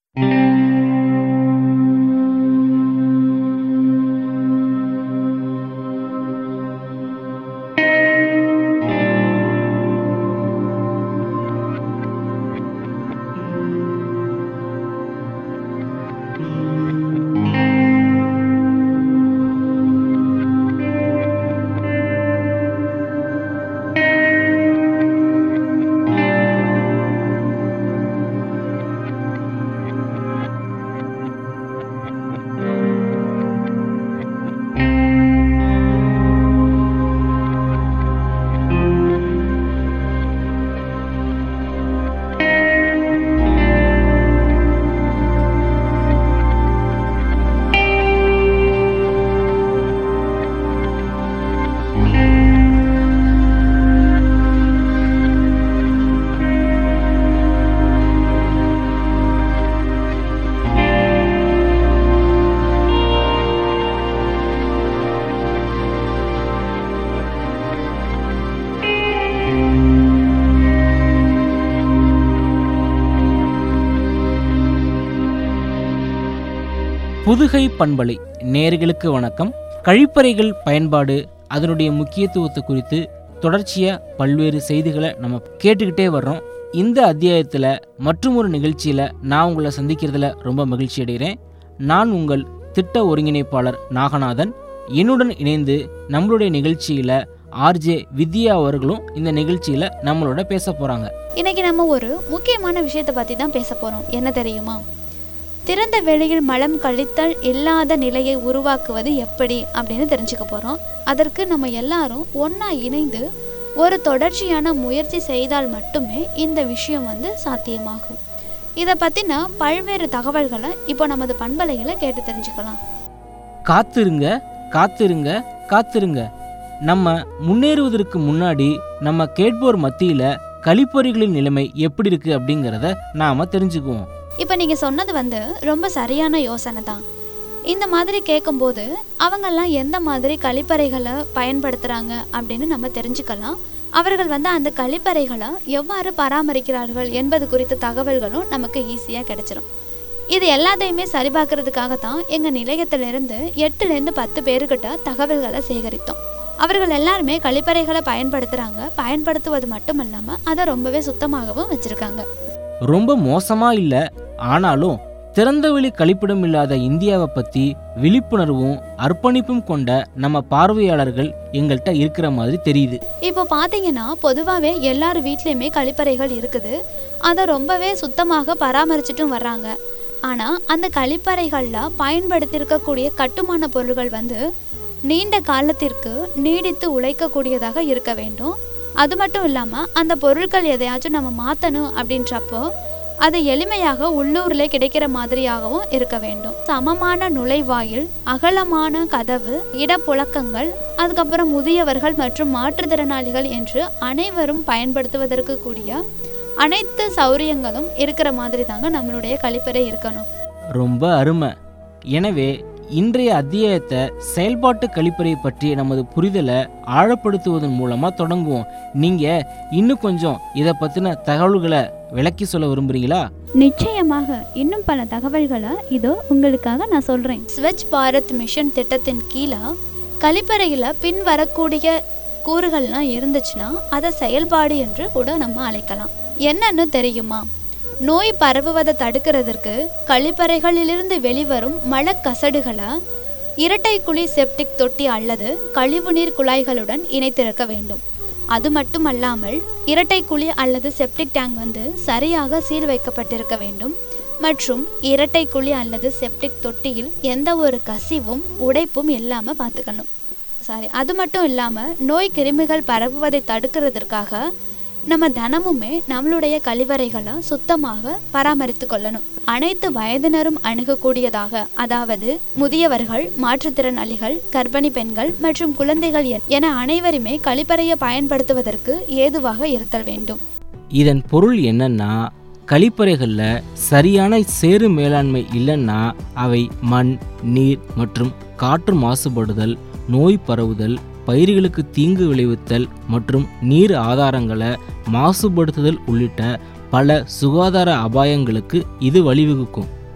புதுகை பண்பலை நேர்களுக்கு வணக்கம் கழிப்பறைகள் பயன்பாடு அதனுடைய முக்கியத்துவத்தை குறித்து தொடர்ச்சியாக பல்வேறு செய்திகளை நம்ம கேட்டுக்கிட்டே வர்றோம் இந்த அத்தியாயத்தில் மற்றும் ஒரு நிகழ்ச்சியில் நான் உங்களை சந்திக்கிறதுல ரொம்ப மகிழ்ச்சி அடைகிறேன் நான் உங்கள் திட்ட ஒருங்கிணைப்பாளர் நாகநாதன் என்னுடன் இணைந்து நம்மளுடைய நிகழ்ச்சியில் ஆர்ஜே வித்யா அவர்களும் இந்த நிகழ்ச்சியில் நம்மளோட பேச போகிறாங்க இன்னைக்கு நம்ம ஒரு முக்கியமான விஷயத்தை பற்றி தான் பேச போகிறோம் என்ன தெரியுமா திறந்த வெளியில் மலம் கழித்தல் இல்லாத நிலையை உருவாக்குவது எப்படி அப்படின்னு தெரிஞ்சுக்க போகிறோம் அதற்கு நம்ம எல்லாரும் ஒன்றா இணைந்து ஒரு தொடர்ச்சியான முயற்சி செய்தால் மட்டுமே இந்த விஷயம் வந்து சாத்தியமாகும் இதை பற்றின பல்வேறு தகவல்களை இப்போ நமது பண்பலைகளை கேட்டு தெரிஞ்சுக்கலாம் காத்திருங்க காத்திருங்க காத்திருங்க நம்ம முன்னேறுவதற்கு முன்னாடி நம்ம கேட்போர் மத்தியில கழிப்பறைகளின் நிலைமை எப்படி இருக்கு அப்படிங்கிறத நாம தெரிஞ்சுக்குவோம் இப்போ நீங்கள் சொன்னது வந்து ரொம்ப சரியான யோசனை தான் இந்த மாதிரி கேட்கும்போது அவங்கெல்லாம் எந்த மாதிரி கழிப்பறைகளை பயன்படுத்துகிறாங்க அப்படின்னு நம்ம தெரிஞ்சுக்கலாம் அவர்கள் வந்து அந்த கழிப்பறைகளை எவ்வாறு பராமரிக்கிறார்கள் என்பது குறித்த தகவல்களும் நமக்கு ஈஸியாக கிடைச்சிரும் இது எல்லாத்தையுமே சரிபார்க்கறதுக்காக தான் எங்கள் நிலையத்திலிருந்து எட்டுலேருந்து பத்து பேருக்கிட்ட தகவல்களை சேகரித்தோம் அவர்கள் எல்லாருமே கழிப்பறைகளை பயன்படுத்துகிறாங்க பயன்படுத்துவது மட்டும் இல்லாமல் அதை ரொம்பவே சுத்தமாகவும் வச்சுருக்காங்க ரொம்ப மோசமா இல்ல ஆனாலும் திறந்தவெளி கழிப்பிடம் இல்லாத இந்தியாவை பத்தி விழிப்புணர்வும் அர்ப்பணிப்பும் கொண்ட நம்ம பார்வையாளர்கள் எங்கள்கிட்ட இருக்கிற மாதிரி தெரியுது இப்போ பார்த்தீங்கன்னா பொதுவாகவே எல்லார் வீட்லேயுமே கழிப்பறைகள் இருக்குது அதை ரொம்பவே சுத்தமாக பராமரிச்சிட்டும் வர்றாங்க ஆனால் அந்த கழிப்பறைகளில் பயன்படுத்தியிருக்கக்கூடிய கட்டுமான பொருள்கள் வந்து நீண்ட காலத்திற்கு நீடித்து உழைக்கக்கூடியதாக இருக்க வேண்டும் அது மட்டும் இல்லாமல் அந்த பொருட்கள் எதையாச்சும் நம்ம மாற்றணும் அப்படின்றப்போ அது எளிமையாக உள்ளூர்ல கிடைக்கிற மாதிரியாகவும் இருக்க வேண்டும் சமமான நுழைவாயில் அகலமான கதவு இடப்புழக்கங்கள் அதுக்கப்புறம் முதியவர்கள் மற்றும் மாற்றுத்திறனாளிகள் என்று அனைவரும் பயன்படுத்துவதற்கு கூடிய அனைத்து சௌரியங்களும் இருக்கிற மாதிரி தாங்க நம்மளுடைய கழிப்பறை இருக்கணும் ரொம்ப அருமை எனவே இன்றைய அத்தியாயத்தை செயல்பாட்டு கழிப்பறை பற்றிய நமது புரிதலை ஆழப்படுத்துவதன் மூலமா தொடங்குவோம் நீங்க இன்னும் கொஞ்சம் இதை பத்தின தகவல்களை விளக்கி சொல்ல விரும்புறீங்களா நிச்சயமாக இன்னும் பல தகவல்களை இதோ உங்களுக்காக நான் சொல்கிறேன் ஸ்வச் பாரத் மிஷன் திட்டத்தின் கீழே கழிப்பறையில் பின் வரக்கூடிய கூறுகள்லாம் இருந்துச்சுன்னா அதை செயல்பாடு என்று கூட நம்ம அழைக்கலாம் என்னன்னு தெரியுமா நோய் பரவுவதை தடுக்கிறதற்கு கழிப்பறைகளிலிருந்து வெளிவரும் மலக்கசடுகளை இரட்டை குழி செப்டிக் தொட்டி அல்லது கழிவுநீர் குழாய்களுடன் இணைத்திருக்க வேண்டும் அது மட்டுமல்லாமல் இரட்டை குழி அல்லது செப்டிக் டேங்க் வந்து சரியாக சீல் வைக்கப்பட்டிருக்க வேண்டும் மற்றும் இரட்டை குழி அல்லது செப்டிக் தொட்டியில் எந்த ஒரு கசிவும் உடைப்பும் இல்லாமல் பார்த்துக்கணும் சாரி அது மட்டும் இல்லாமல் நோய் கிருமிகள் பரவுவதை தடுக்கிறதுக்காக நம்ம தினமுமே நம்மளுடைய கழிவறைகளை சுத்தமாக பராமரித்து கொள்ளணும் அனைத்து வயதினரும் அணுகக்கூடியதாக அதாவது முதியவர்கள் மாற்றுத்திறனாளிகள் கர்ப்பிணி பெண்கள் மற்றும் குழந்தைகள் என அனைவருமே கழிப்பறையை பயன்படுத்துவதற்கு ஏதுவாக இருத்தல் வேண்டும் இதன் பொருள் என்னன்னா கழிப்பறைகளில் சரியான சேறு மேலாண்மை இல்லைன்னா அவை மண் நீர் மற்றும் காற்று மாசுபடுதல் நோய் பரவுதல் பயிர்களுக்கு தீங்கு விளைவித்தல் மற்றும் நீர் ஆதாரங்களை மாசுபடுத்துதல் உள்ளிட்ட பல சுகாதார அபாயங்களுக்கு இது வழிவகுக்கும்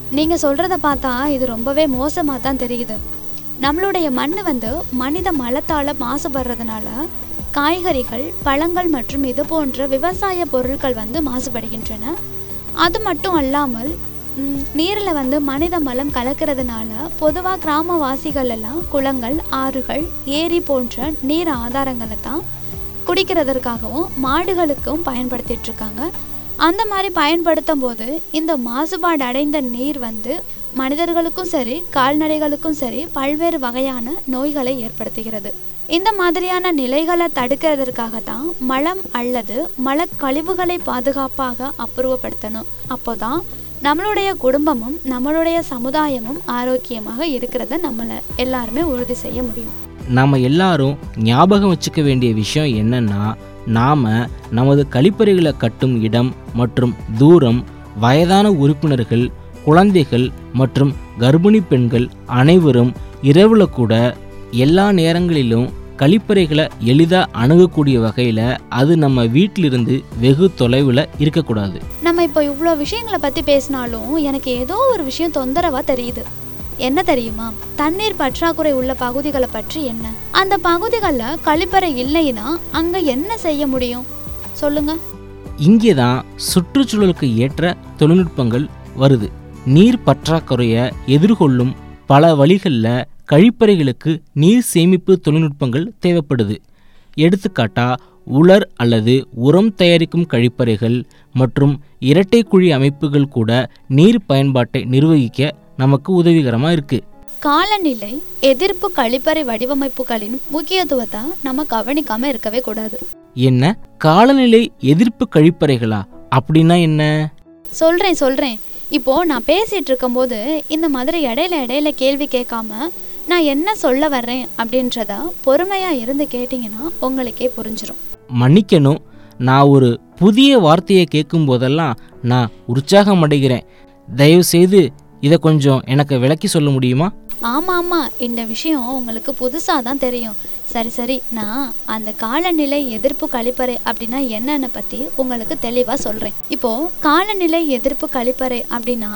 நீங்க சொல்றத பார்த்தா இது ரொம்பவே மோசமா தான் தெரியுது நம்மளுடைய மண் வந்து மனித மலத்தால மாசுபடுறதுனால காய்கறிகள் பழங்கள் மற்றும் இது போன்ற விவசாய பொருட்கள் வந்து மாசுபடுகின்றன அது மட்டும் அல்லாமல் ம், நீர்ல வந்து மனித மலம் கலக்கிறதுனால பொதுவாக கிராமவாசிகள் எல்லாம் குளங்கள் ஆறுகள் ஏரி போன்ற நீர் ஆதாரங்களை தான் குடிக்கிறதற்காகவும் மாடுகளுக்கும் பயன்படுத்திட்டு இருக்காங்க அந்த மாதிரி பயன்படுத்தும் போது இந்த மாசுபாடு அடைந்த நீர் வந்து மனிதர்களுக்கும் சரி கால்நடைகளுக்கும் சரி பல்வேறு வகையான நோய்களை ஏற்படுத்துகிறது இந்த மாதிரியான நிலைகளை தடுக்கிறதற்காக தான் மலம் அல்லது மலக்கழிவுகளை பாதுகாப்பாக அப்புறப்படுத்தணும் அப்போதான் நம்மளுடைய குடும்பமும் நம்மளுடைய சமுதாயமும் ஆரோக்கியமாக இருக்கிறத நம்மளை எல்லாருமே உறுதி செய்ய முடியும் நாம் எல்லாரும் ஞாபகம் வச்சுக்க வேண்டிய விஷயம் என்னன்னா நாம் நமது கழிப்பறைகளை கட்டும் இடம் மற்றும் தூரம் வயதான உறுப்பினர்கள் குழந்தைகள் மற்றும் கர்ப்பிணி பெண்கள் அனைவரும் இரவுல கூட எல்லா நேரங்களிலும் கழிப்பறைகளை எளிதாக அணுகக்கூடிய வகையில் அது நம்ம வீட்டிலிருந்து வெகு தொலைவில் இருக்கக்கூடாது நம்ம இப்போ இவ்வளோ விஷயங்களை பற்றி பேசினாலும் எனக்கு ஏதோ ஒரு விஷயம் தொந்தரவா தெரியுது என்ன தெரியுமா தண்ணீர் பற்றாக்குறை உள்ள பகுதிகளை பற்றி என்ன அந்த பகுதிகளில் கழிப்பறை இல்லைன்னா அங்கே என்ன செய்ய முடியும் சொல்லுங்க இங்கே தான் சுற்றுச்சூழலுக்கு ஏற்ற தொழில்நுட்பங்கள் வருது நீர் பற்றாக்குறையை எதிர்கொள்ளும் பல வழிகளில் கழிப்பறைகளுக்கு நீர் சேமிப்பு தொழில்நுட்பங்கள் தேவைப்படுது எடுத்துக்காட்டா உலர் அல்லது உரம் தயாரிக்கும் கழிப்பறைகள் மற்றும் இரட்டை குழி அமைப்புகள் கூட நீர் பயன்பாட்டை நிர்வகிக்க நமக்கு உதவிகரமாக இருக்குது காலநிலை எதிர்ப்பு கழிப்பறை வடிவமைப்புகளின் முக்கியத்துவத்தை நம்ம கவனிக்காம இருக்கவே கூடாது என்ன காலநிலை எதிர்ப்பு கழிப்பறைகளா அப்படின்னா என்ன சொல்றேன் சொல்றேன் இப்போ நான் பேசிட்டு இருக்கும்போது இந்த மாதிரி இடையில இடையில கேள்வி கேட்காம நான் என்ன சொல்ல வர்றேன் அப்படின்றத பொறுமையா இருந்து கேட்டிங்கன்னா உங்களுக்கே புரிஞ்சிரும் மன்னிக்கணும் நான் ஒரு புதிய வார்த்தையை கேட்கும் போதெல்லாம் நான் உற்சாகம் அடைகிறேன் தயவு செய்து இதை கொஞ்சம் எனக்கு விளக்கி சொல்ல முடியுமா ஆமா ஆமா இந்த விஷயம் உங்களுக்கு புதுசா தான் தெரியும் சரி சரி நான் அந்த காலநிலை எதிர்ப்பு கழிப்பறை அப்படின்னா என்னன்னு பத்தி உங்களுக்கு தெளிவா சொல்றேன் இப்போ காலநிலை எதிர்ப்பு கழிப்பறை அப்படின்னா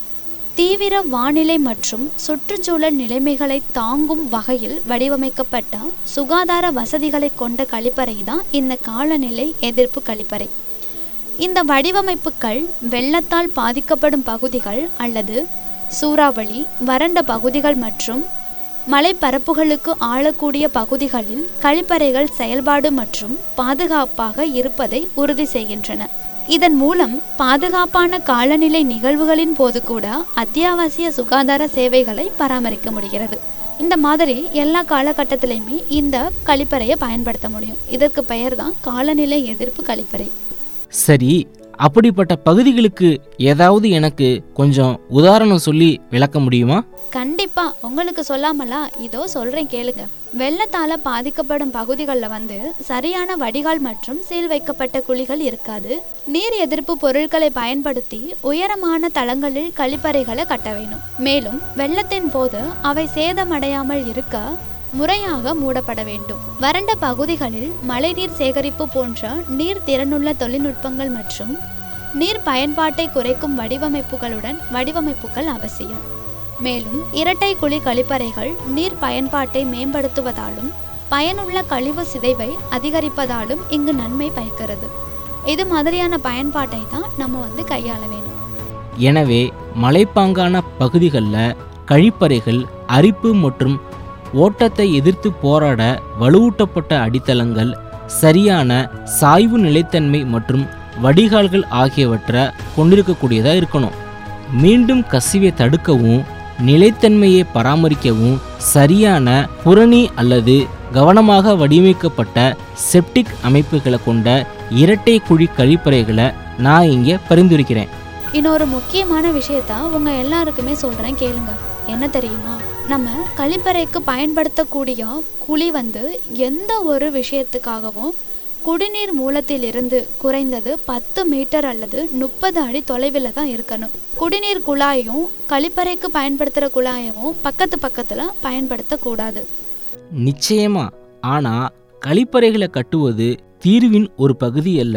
தீவிர வானிலை மற்றும் சுற்றுச்சூழல் நிலைமைகளை தாங்கும் வகையில் வடிவமைக்கப்பட்ட சுகாதார வசதிகளை கொண்ட கழிப்பறை தான் இந்த காலநிலை எதிர்ப்பு கழிப்பறை இந்த வடிவமைப்புகள் வெள்ளத்தால் பாதிக்கப்படும் பகுதிகள் அல்லது சூறாவளி வறண்ட பகுதிகள் மற்றும் மலைப்பரப்புகளுக்கு ஆளக்கூடிய பகுதிகளில் கழிப்பறைகள் செயல்பாடு மற்றும் பாதுகாப்பாக இருப்பதை உறுதி செய்கின்றன இதன் மூலம் பாதுகாப்பான காலநிலை நிகழ்வுகளின் போது கூட அத்தியாவசிய சுகாதார சேவைகளை பராமரிக்க முடிகிறது இந்த மாதிரி எல்லா காலகட்டத்திலையுமே இந்த கழிப்பறையை பயன்படுத்த முடியும் இதற்கு பெயர் தான் காலநிலை எதிர்ப்பு கழிப்பறை சரி அப்படிப்பட்ட பகுதிகளுக்கு ஏதாவது எனக்கு கொஞ்சம் உதாரணம் சொல்லி விளக்க முடியுமா கண்டிப்பா உங்களுக்கு சொல்லாமலா இதோ சொல்றேன் கேளுங்க வெள்ளத்தால பாதிக்கப்படும் பகுதிகளில் வந்து சரியான வடிகால் மற்றும் சீல் வைக்கப்பட்ட குழிகள் இருக்காது நீர் எதிர்ப்பு பொருட்களை பயன்படுத்தி உயரமான தளங்களில் கழிப்பறைகளை கட்ட வேணும் மேலும் வெள்ளத்தின் போது அவை சேதமடையாமல் இருக்க முறையாக மூடப்பட வேண்டும் வறண்ட பகுதிகளில் மழைநீர் சேகரிப்பு போன்ற நீர் திறனுள்ள தொழில்நுட்பங்கள் மற்றும் நீர் பயன்பாட்டை குறைக்கும் வடிவமைப்புகளுடன் வடிவமைப்புகள் அவசியம் மேலும் இரட்டை குழி கழிப்பறைகள் நீர் பயன்பாட்டை மேம்படுத்துவதாலும் பயனுள்ள கழிவு சிதைவை அதிகரிப்பதாலும் இங்கு நன்மை பயக்கிறது இது மாதிரியான பயன்பாட்டை தான் நம்ம வந்து கையாள வேணும் எனவே மலைப்பாங்கான பகுதிகளில் கழிப்பறைகள் அரிப்பு மற்றும் ஓட்டத்தை எதிர்த்து போராட வலுவூட்டப்பட்ட அடித்தளங்கள் சரியான சாய்வு நிலைத்தன்மை மற்றும் வடிகால்கள் ஆகியவற்றை கொண்டிருக்கக்கூடியதாக இருக்கணும் மீண்டும் கசிவை தடுக்கவும் நிலைத்தன்மையை பராமரிக்கவும் சரியான புரணி அல்லது கவனமாக வடிவமைக்கப்பட்ட செப்டிக் அமைப்புகளை கொண்ட இரட்டை குழி கழிப்பறைகளை நான் இங்கே பரிந்துரைக்கிறேன் இன்னொரு முக்கியமான விஷயத்த உங்க எல்லாருக்குமே சொல்றேன் கேளுங்க என்ன தெரியுமா நம்ம கழிப்பறைக்கு பயன்படுத்தக்கூடிய குழி வந்து எந்த ஒரு விஷயத்துக்காகவும் குடிநீர் மூலத்திலிருந்து குறைந்தது பத்து மீட்டர் அல்லது முப்பது அடி தொலைவில் தான் இருக்கணும் குடிநீர் குழாயும் கழிப்பறைக்கு பயன்படுத்துகிற குழாயவும் பக்கத்து பக்கத்தில் பயன்படுத்தக்கூடாது நிச்சயமா ஆனா கழிப்பறைகளை கட்டுவது தீர்வின் ஒரு பகுதி அல்ல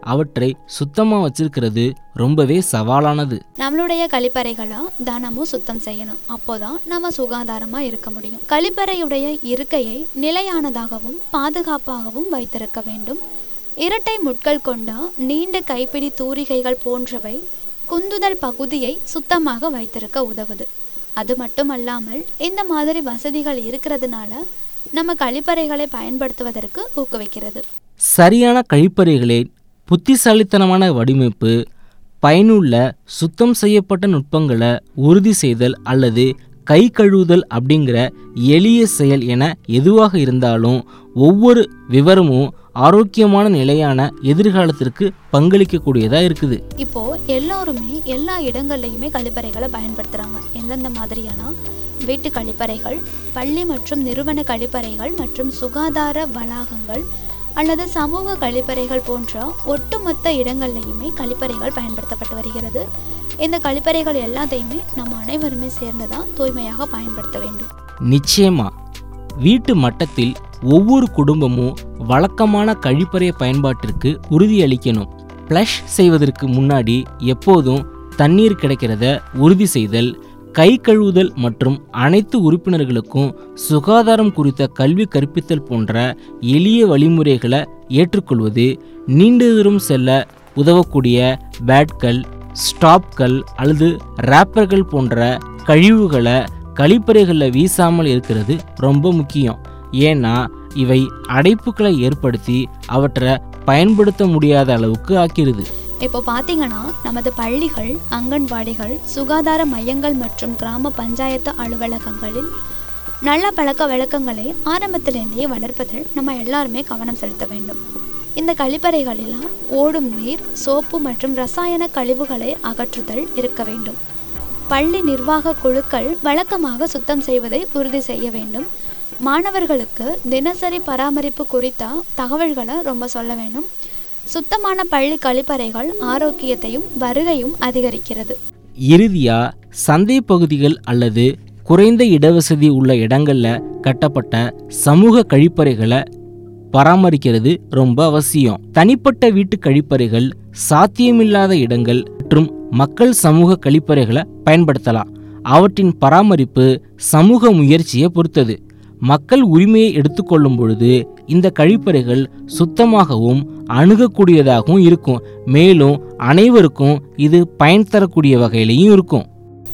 அவற்றை சுத்தமாக வச்சிருக்கிறது ரொம்பவே சவாலானது நம்மளுடைய கழிப்பறைகளை தினமும் சுத்தம் செய்யணும் அப்போதான் நம்ம சுகாதாரமா இருக்க முடியும் கழிப்பறையுடைய இருக்கையை நிலையானதாகவும் பாதுகாப்பாகவும் வைத்திருக்க வேண்டும் இரட்டை முட்கள் கொண்ட நீண்ட கைப்பிடி தூரிகைகள் போன்றவை குந்துதல் பகுதியை சுத்தமாக வைத்திருக்க உதவுது அது மட்டுமல்லாமல் இந்த மாதிரி வசதிகள் இருக்கிறதுனால நம்ம கழிப்பறைகளை பயன்படுத்துவதற்கு ஊக்குவிக்கிறது சரியான கழிப்பறைகளின் புத்திசாலித்தனமான வடிவமைப்பு பயனுள்ள சுத்தம் செய்யப்பட்ட நுட்பங்களை உறுதி செய்தல் அல்லது கை கழுவுதல் அப்படிங்கிற எளிய செயல் என எதுவாக இருந்தாலும் ஒவ்வொரு விவரமும் ஆரோக்கியமான நிலையான எதிர்காலத்திற்கு பங்களிக்கக்கூடியதாக இருக்குது இப்போ எல்லாருமே எல்லா இடங்கள்லையுமே கழிப்பறைகளை பயன்படுத்துறாங்க எந்தெந்த மாதிரியானா வீட்டு கழிப்பறைகள் பள்ளி மற்றும் நிறுவன கழிப்பறைகள் மற்றும் சுகாதார வளாகங்கள் அல்லது சமூக கழிப்பறைகள் போன்ற ஒட்டுமொத்த இடங்கள்லையுமே கழிப்பறைகள் பயன்படுத்தப்பட்டு வருகிறது இந்த கழிப்பறைகள் எல்லாத்தையுமே நம்ம அனைவருமே சேர்ந்து தான் தூய்மையாக பயன்படுத்த வேண்டும் நிச்சயமா வீட்டு மட்டத்தில் ஒவ்வொரு குடும்பமும் வழக்கமான கழிப்பறை பயன்பாட்டிற்கு உறுதியளிக்கணும் ஃப்ளஷ் செய்வதற்கு முன்னாடி எப்போதும் தண்ணீர் கிடைக்கிறத உறுதி செய்தல் கை கழுவுதல் மற்றும் அனைத்து உறுப்பினர்களுக்கும் சுகாதாரம் குறித்த கல்வி கற்பித்தல் போன்ற எளிய வழிமுறைகளை ஏற்றுக்கொள்வது நீண்ட தூரம் செல்ல உதவக்கூடிய பேட்கள் ஸ்டாப்கள் அல்லது ரேப்பர்கள் போன்ற கழிவுகளை கழிப்பறைகளில் வீசாமல் இருக்கிறது ரொம்ப முக்கியம் ஏன்னா இவை அடைப்புகளை ஏற்படுத்தி அவற்றை பயன்படுத்த முடியாத அளவுக்கு ஆக்கிருது இப்போ பார்த்தீங்கன்னா நமது பள்ளிகள் அங்கன்வாடிகள் சுகாதார மையங்கள் மற்றும் கிராம பஞ்சாயத்து அலுவலகங்களில் நல்ல பழக்க வழக்கங்களை ஆரம்பத்திலேருந்தே வளர்ப்பதில் நம்ம எல்லாருமே கவனம் செலுத்த வேண்டும் இந்த கழிப்பறைகளில் ஓடும் நீர் சோப்பு மற்றும் ரசாயன கழிவுகளை அகற்றுதல் இருக்க வேண்டும் பள்ளி நிர்வாக குழுக்கள் வழக்கமாக சுத்தம் செய்வதை உறுதி செய்ய வேண்டும் மாணவர்களுக்கு தினசரி பராமரிப்பு குறித்த தகவல்களை ரொம்ப சொல்ல வேண்டும் சுத்தமான பள்ளி கழிப்பறைகள் ஆரோக்கியத்தையும் வருகையும் அதிகரிக்கிறது இறுதியா சந்தை பகுதிகள் அல்லது குறைந்த இடவசதி உள்ள இடங்கள்ல கட்டப்பட்ட சமூக கழிப்பறைகளை பராமரிக்கிறது ரொம்ப அவசியம் தனிப்பட்ட வீட்டு கழிப்பறைகள் சாத்தியமில்லாத இடங்கள் மற்றும் மக்கள் சமூக கழிப்பறைகளை பயன்படுத்தலாம் அவற்றின் பராமரிப்பு சமூக முயற்சியை பொறுத்தது மக்கள் உரிமையை எடுத்துக்கொள்ளும் பொழுது இந்த கழிப்பறைகள் சுத்தமாகவும் அணுகக்கூடியதாகவும் இருக்கும் மேலும் அனைவருக்கும் இது பயன் தரக்கூடிய வகையிலையும் இருக்கும்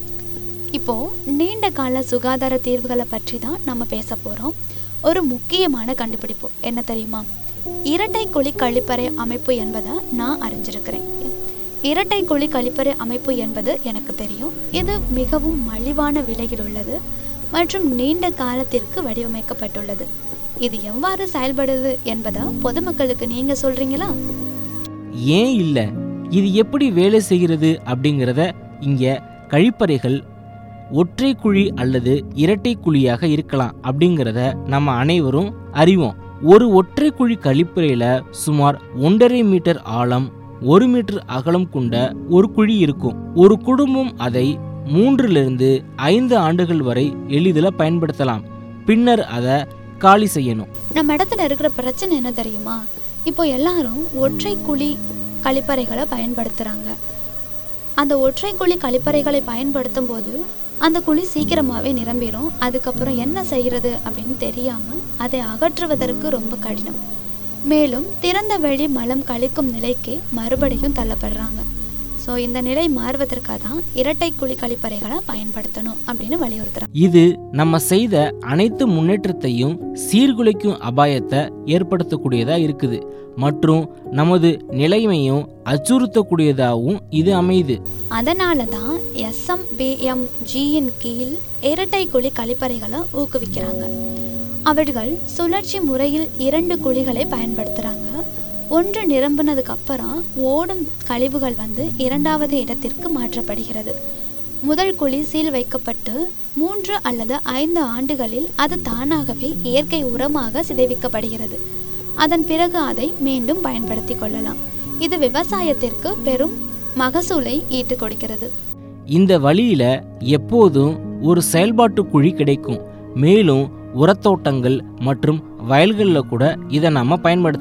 இப்போ நீண்ட கால சுகாதார தீர்வுகளை பற்றி தான் நம்ம பேச போறோம் ஒரு முக்கியமான கண்டுபிடிப்பு என்ன தெரியுமா இரட்டை குழி கழிப்பறை அமைப்பு என்பதை நான் அறிஞ்சிருக்கிறேன் இரட்டை குழி கழிப்பறை அமைப்பு என்பது எனக்கு தெரியும் இது மிகவும் மலிவான விலையில் உள்ளது மற்றும் நீண்ட காலத்திற்கு வடிவமைக்கப்பட்டுள்ளது இது எவ்வாறு செயல்படுது என்பதை பொதுமக்களுக்கு நீங்க சொல்றீங்களா ஏன் இல்லை இது எப்படி வேலை செய்கிறது அப்படிங்கிறத இங்கே கழிப்பறைகள் ஒற்றை குழி அல்லது இரட்டை குழியாக இருக்கலாம் அப்படிங்கிறத நம்ம அனைவரும் அறிவோம் ஒரு ஒற்றை குழி கழிப்பறையில் சுமார் ஒன்றரை மீட்டர் ஆழம் ஒரு மீட்டர் அகலம் கொண்ட ஒரு குழி இருக்கும் ஒரு குடும்பம் அதை மூன்றிலிருந்து ஐந்து ஆண்டுகள் வரை எளிதில் பயன்படுத்தலாம் பின்னர் அதை காலி செய்யணும் நம்ம இடத்துல இருக்கிற பிரச்சனை என்ன தெரியுமா இப்போ எல்லாரும் ஒற்றை குழி கழிப்பறைகளை பயன்படுத்துகிறாங்க அந்த ஒற்றை குழி கழிப்பறைகளை பயன்படுத்தும் போது அந்த குழி சீக்கிரமாகவே நிரம்பிடும் அதுக்கப்புறம் என்ன செய்கிறது அப்படின்னு தெரியாமல் அதை அகற்றுவதற்கு ரொம்ப கடினம் மேலும் திறந்த வெளி மலம் கழிக்கும் நிலைக்கு மறுபடியும் தள்ளப்படுறாங்க ஸோ இந்த நிலை மாறுவதற்காக தான் இரட்டை குழி கழிப்பறைகளை பயன்படுத்தணும் அப்படின்னு வலியுறுத்துறாங்க இது நம்ம செய்த அனைத்து முன்னேற்றத்தையும் சீர்குலைக்கும் அபாயத்தை ஏற்படுத்தக்கூடியதா இருக்குது மற்றும் நமது நிலைமையும் அச்சுறுத்தக்கூடியதாகவும் இது அமையுது அதனால தான் எஸ்எம்பிஎம்ஜியின் கீழ் இரட்டை குழி கழிப்பறைகளை ஊக்குவிக்கிறாங்க அவர்கள் சுழற்சி முறையில் இரண்டு குழிகளை பயன்படுத்துகிறாங்க ஒன்று நிரம்பினதுக்கு அப்புறம் ஓடும் கழிவுகள் வந்து இரண்டாவது இடத்திற்கு மாற்றப்படுகிறது முதல் குழி சீல் வைக்கப்பட்டு மூன்று அல்லது ஐந்து ஆண்டுகளில் அது தானாகவே இயற்கை உரமாக சிதைவிக்கப்படுகிறது அதன் பிறகு அதை மீண்டும் பயன்படுத்தி கொள்ளலாம் இது விவசாயத்திற்கு பெரும் மகசூலை ஈட்டு கொடுக்கிறது இந்த வழியில எப்போதும் ஒரு செயல்பாட்டு குழி கிடைக்கும் மேலும் உரத்தோட்டங்கள் மற்றும் வயல்களில் கூட இதை நம்ம பயன்படுத்தலாம்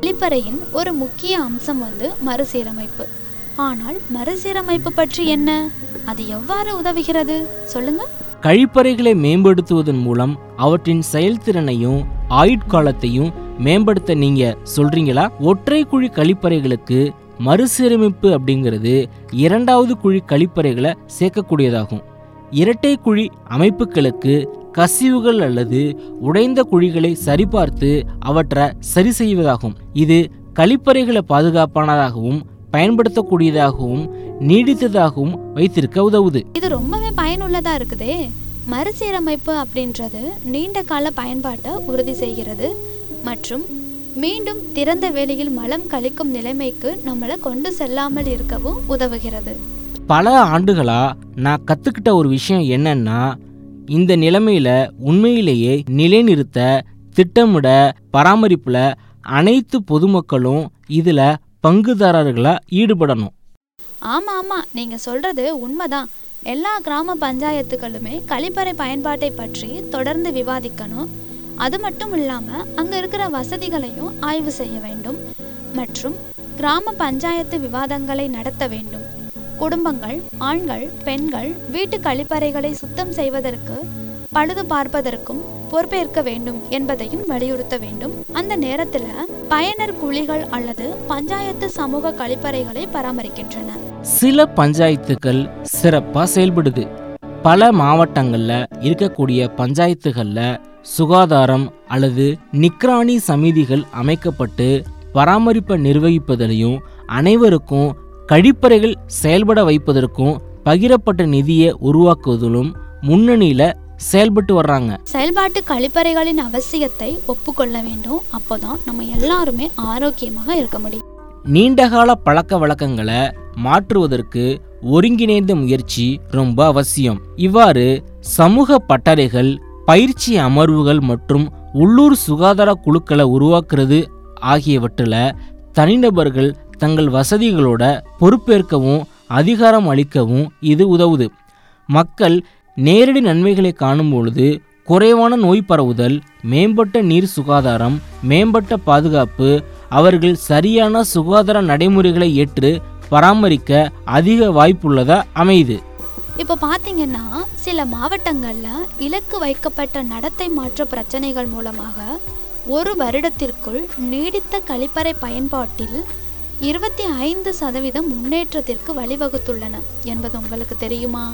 கழிப்பறையின் ஒரு முக்கிய அம்சம் வந்து மறுசீரமைப்பு ஆனால் மறுசீரமைப்பு பற்றி என்ன அது எவ்வாறு உதவுகிறது சொல்லுங்க கழிப்பறைகளை மேம்படுத்துவதன் மூலம் அவற்றின் செயல்திறனையும் ஆயுட்காலத்தையும் மேம்படுத்த நீங்க சொல்றீங்களா ஒற்றை குழி கழிப்பறைகளுக்கு மறுசீரமைப்பு அப்படிங்கிறது இரண்டாவது குழி கழிப்பறைகளை சேர்க்கக்கூடியதாகும் இரட்டை குழி அமைப்புகளுக்கு கசிவுகள் அல்லது உடைந்த குழிகளை சரிபார்த்து அவற்றை சரி செய்வதாகும் இது கழிப்பறைகளை பாதுகாப்பானதாகவும் பயன்படுத்தக்கூடியதாகவும் நீடித்ததாகவும் வைத்திருக்க உதவுது இது ரொம்பவே பயனுள்ளதா இருக்குதே மறுசீரமைப்பு அப்படின்றது நீண்ட கால பயன்பாட்டை உறுதி செய்கிறது மற்றும் மீண்டும் திறந்த வெளியில் மலம் கழிக்கும் நிலைமைக்கு நம்மளை கொண்டு செல்லாமல் இருக்கவும் உதவுகிறது பல ஆண்டுகளா நான் கத்துக்கிட்ட ஒரு விஷயம் என்னன்னா இந்த நிலைமையில உண்மையிலேயே நிலைநிறுத்த திட்டமிட பராமரிப்புல அனைத்து பொதுமக்களும் இதுல பங்குதாரர்களா ஈடுபடணும் ஆமா ஆமா நீங்க சொல்றது உண்மைதான் எல்லா கிராம பஞ்சாயத்துகளுமே கழிப்பறை பயன்பாட்டை பற்றி தொடர்ந்து விவாதிக்கணும் அது மட்டும் இல்லாம அங்க இருக்கிற வசதிகளையும் ஆய்வு செய்ய வேண்டும் மற்றும் கிராம பஞ்சாயத்து விவாதங்களை நடத்த வேண்டும் குடும்பங்கள் ஆண்கள் பெண்கள் வீட்டு கழிப்பறைகளை சுத்தம் செய்வதற்கு பழுது பார்ப்பதற்கும் பொறுப்பேற்க வேண்டும் என்பதையும் வலியுறுத்த வேண்டும் அந்த நேரத்துல பயனர் குழிகள் அல்லது பஞ்சாயத்து சமூக கழிப்பறைகளை பராமரிக்கின்றன சில பஞ்சாயத்துகள் சிறப்பா செயல்படுது பல மாவட்டங்கள்ல இருக்கக்கூடிய பஞ்சாயத்துகள்ல சுகாதாரம் அல்லது நிக்ரானி சமிதிகள் அமைக்கப்பட்டு பராமரிப்பை நிர்வகிப்பதிலையும் அனைவருக்கும் கழிப்பறைகள் செயல்பட வைப்பதற்கும் பகிரப்பட்ட நிதியை உருவாக்குவதிலும் முன்னணியில செயல்பட்டு வர்றாங்க செயல்பாட்டு கழிப்பறைகளின் அவசியத்தை ஒப்புக்கொள்ள வேண்டும் அப்போதான் நம்ம எல்லாருமே ஆரோக்கியமாக இருக்க முடியும் நீண்டகால பழக்க வழக்கங்களை மாற்றுவதற்கு ஒருங்கிணைந்த முயற்சி ரொம்ப அவசியம் இவ்வாறு சமூக பட்டறைகள் பயிற்சி அமர்வுகள் மற்றும் உள்ளூர் சுகாதார குழுக்களை உருவாக்குறது ஆகியவற்றில் தனிநபர்கள் தங்கள் வசதிகளோட பொறுப்பேற்கவும் அதிகாரம் அளிக்கவும் இது உதவுது மக்கள் நேரடி நன்மைகளை காணும் பொழுது குறைவான நோய் பரவுதல் மேம்பட்ட நீர் சுகாதாரம் மேம்பட்ட பாதுகாப்பு அவர்கள் சரியான சுகாதார நடைமுறைகளை ஏற்று பராமரிக்க அதிக வாய்ப்புள்ளதா அமையுது இப்போ பார்த்தீங்கன்னா சில மாவட்டங்கள்ல இலக்கு வைக்கப்பட்ட நடத்தை மாற்ற பிரச்சனைகள் மூலமாக ஒரு வருடத்திற்குள் நீடித்த கழிப்பறை பயன்பாட்டில் இருபத்தி ஐந்து சதவீதம் முன்னேற்றத்திற்கு வழிவகுத்துள்ளன என்பது உங்களுக்கு தெரியுமா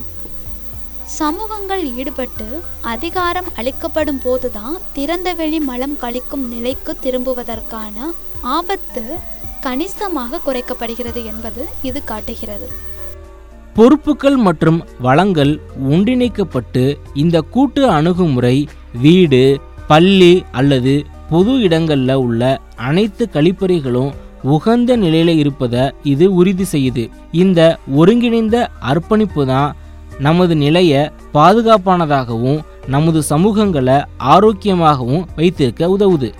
சமூகங்கள் ஈடுபட்டு அதிகாரம் அளிக்கப்படும் போதுதான் திறந்தவெளி மலம் கழிக்கும் நிலைக்கு திரும்புவதற்கான ஆபத்து கணிசமாக குறைக்கப்படுகிறது என்பது இது காட்டுகிறது பொறுப்புகள் மற்றும் வளங்கள் ஒன்றிணைக்கப்பட்டு இந்த கூட்டு அணுகுமுறை வீடு பள்ளி அல்லது பொது இடங்கள்ல உள்ள அனைத்து கழிப்பறைகளும் உகந்த நிலையில இருப்பதை இது உறுதி செய்யுது இந்த ஒருங்கிணைந்த அர்ப்பணிப்பு தான் நமது நிலையை பாதுகாப்பானதாகவும் நமது சமூகங்களை ஆரோக்கியமாகவும் வைத்திருக்க உதவுது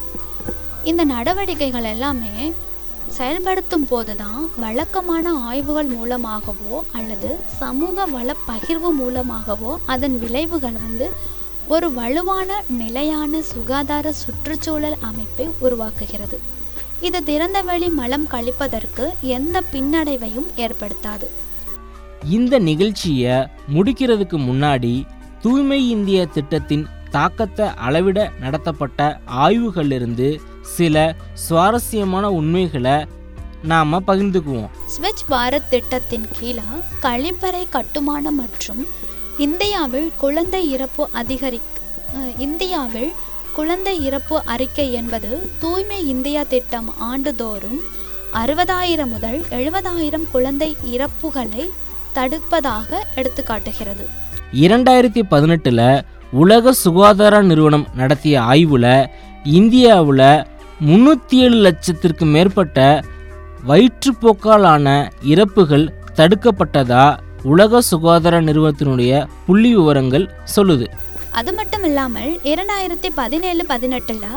இந்த நடவடிக்கைகள் எல்லாமே செயல்படுத்தும் போதுதான் வழக்கமான ஆய்வுகள் மூலமாகவோ அல்லது சமூக வள பகிர்வு மூலமாகவோ அதன் விளைவுகள் வந்து ஒரு வலுவான நிலையான சுகாதார சுற்றுச்சூழல் அமைப்பை உருவாக்குகிறது இது திறந்தவெளி மலம் கழிப்பதற்கு எந்த பின்னடைவையும் ஏற்படுத்தாது இந்த நிகழ்ச்சியை முடிக்கிறதுக்கு முன்னாடி தூய்மை இந்திய திட்டத்தின் தாக்கத்தை அளவிட நடத்தப்பட்ட ஆய்வுகளிலிருந்து சில சுவாரஸ்யமான உண்மைகளை நாம் பகிர்ந்துக்குவோம் ஸ்வச் பாரத் திட்டத்தின் கீழே கழிப்பறை கட்டுமானம் மற்றும் இந்தியாவில் குழந்தை இறப்பு அதிகரி அஹ், இந்தியாவில் குழந்தை இறப்பு அறிக்கை என்பது தூய்மை இந்தியா திட்டம் ஆண்டுதோறும் அறுபதாயிரம் முதல் எழுபதாயிரம் குழந்தை இறப்புகளை தடுப்பதாக எடுத்துக்காட்டுகிறது இரண்டாயிரத்தி பதினெட்டில் உலக சுகாதார நிறுவனம் நடத்திய ஆய்வில் இந்தியாவில் முந்நூற்றி ஏழு லட்சத்திற்கு மேற்பட்ட வயிற்றுப்போக்காலான இறப்புகள் தடுக்கப்பட்டதா உலக சுகாதார நிறுவனத்தினுடைய புள்ளி விவரங்கள் சொல்லுது அது மட்டும் இல்லாமல் இரண்டாயிரத்தி பதினேழு பதினெட்டில்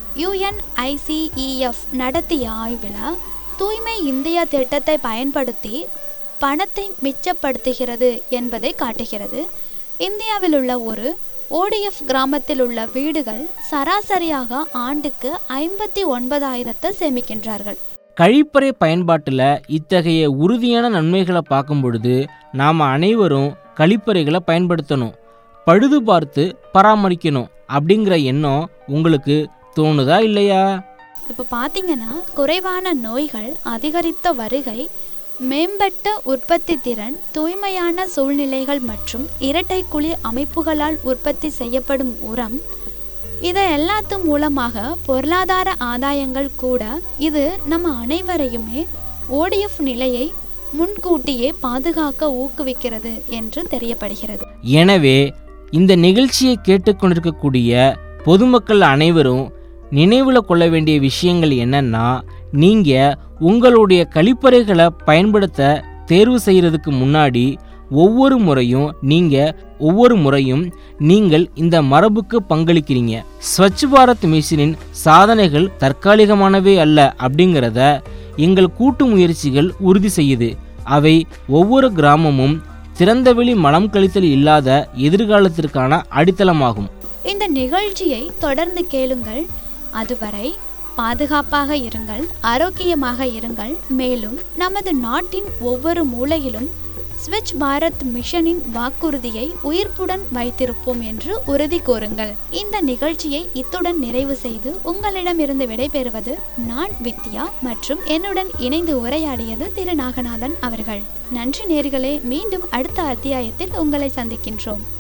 யுஎன்ஐசிஇஎஃப் நடத்திய ஆய்வில் தூய்மை இந்தியா திட்டத்தை பயன்படுத்தி பணத்தை மிச்சப்படுத்துகிறது என்பதை காட்டுகிறது இந்தியாவில் உள்ள ஒரு ஓடிஎஃப் கிராமத்தில் உள்ள வீடுகள் சராசரியாக ஆண்டுக்கு ஐம்பத்தி ஒன்பதாயிரத்தை சேமிக்கின்றார்கள் கழிப்பறை பயன்பாட்டில் இத்தகைய உறுதியான நன்மைகளை பார்க்கும் பொழுது நாம் அனைவரும் கழிப்பறைகளை பயன்படுத்தணும் பழுது பார்த்து பராமரிக்கணும் அப்படிங்கிற எண்ணம் உங்களுக்கு தோணுதா இல்லையா இப்போ பார்த்தீங்கன்னா குறைவான நோய்கள் அதிகரித்த வருகை மேம்பட்ட உற்பத்தி திறன் தூய்மையான சூழ்நிலைகள் மற்றும் இரட்டை குழி அமைப்புகளால் உற்பத்தி செய்யப்படும் உரம் இதை எல்லாத்து மூலமாக பொருளாதார ஆதாயங்கள் கூட இது நம்ம அனைவரையுமே ஓடிஎஃப் நிலையை முன்கூட்டியே பாதுகாக்க ஊக்குவிக்கிறது என்று தெரியப்படுகிறது எனவே இந்த நிகழ்ச்சியை கேட்டுக்கொண்டிருக்கக்கூடிய பொதுமக்கள் அனைவரும் நினைவில் கொள்ள வேண்டிய விஷயங்கள் என்னன்னா நீங்கள் உங்களுடைய கழிப்பறைகளை பயன்படுத்த தேர்வு செய்கிறதுக்கு முன்னாடி ஒவ்வொரு முறையும் நீங்கள் ஒவ்வொரு முறையும் நீங்கள் இந்த மரபுக்கு பங்களிக்கிறீங்க ஸ்வச் பாரத் மிஷனின் சாதனைகள் தற்காலிகமானவே அல்ல அப்படிங்கிறத எங்கள் கூட்டு முயற்சிகள் உறுதி செய்யுது அவை ஒவ்வொரு கிராமமும் திறந்தவெளி மலம் கழித்தல் இல்லாத எதிர்காலத்திற்கான அடித்தளமாகும் இந்த நிகழ்ச்சியை தொடர்ந்து கேளுங்கள் அதுவரை பாதுகாப்பாக இருங்கள் ஆரோக்கியமாக இருங்கள் மேலும் நமது நாட்டின் ஒவ்வொரு மூலையிலும் ஸ்வச் பாரத் மிஷனின் வாக்குறுதியை உயிர்ப்புடன் வைத்திருப்போம் என்று உறுதி கூறுங்கள் இந்த நிகழ்ச்சியை இத்துடன் நிறைவு செய்து உங்களிடமிருந்து விடைபெறுவது நான் வித்யா மற்றும் என்னுடன் இணைந்து உரையாடியது திரு நாகநாதன் அவர்கள் நன்றி நேர்களே மீண்டும் அடுத்த அத்தியாயத்தில் உங்களை சந்திக்கின்றோம்